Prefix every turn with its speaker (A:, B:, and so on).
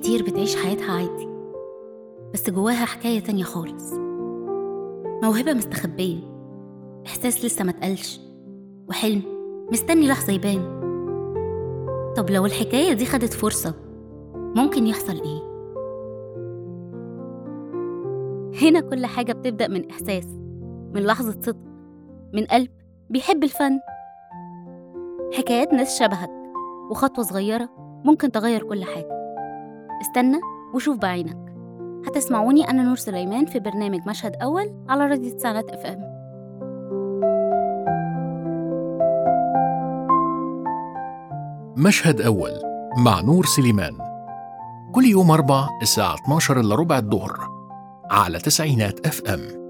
A: كتير بتعيش حياتها عادي بس جواها حكاية تانية خالص موهبة مستخبية إحساس لسه ما اتقالش وحلم مستني لحظة يبان طب لو الحكاية دي خدت فرصة ممكن يحصل إيه؟ هنا كل حاجة بتبدأ من إحساس من لحظة صدق من قلب بيحب الفن حكايات ناس شبهك وخطوة صغيرة ممكن تغير كل حاجة استنى وشوف بعينك هتسمعوني أنا نور سليمان في برنامج مشهد أول على راديو تسعينات اف ام
B: مشهد أول مع نور سليمان كل يوم أربع الساعة 12 إلا ربع الظهر على تسعينات اف ام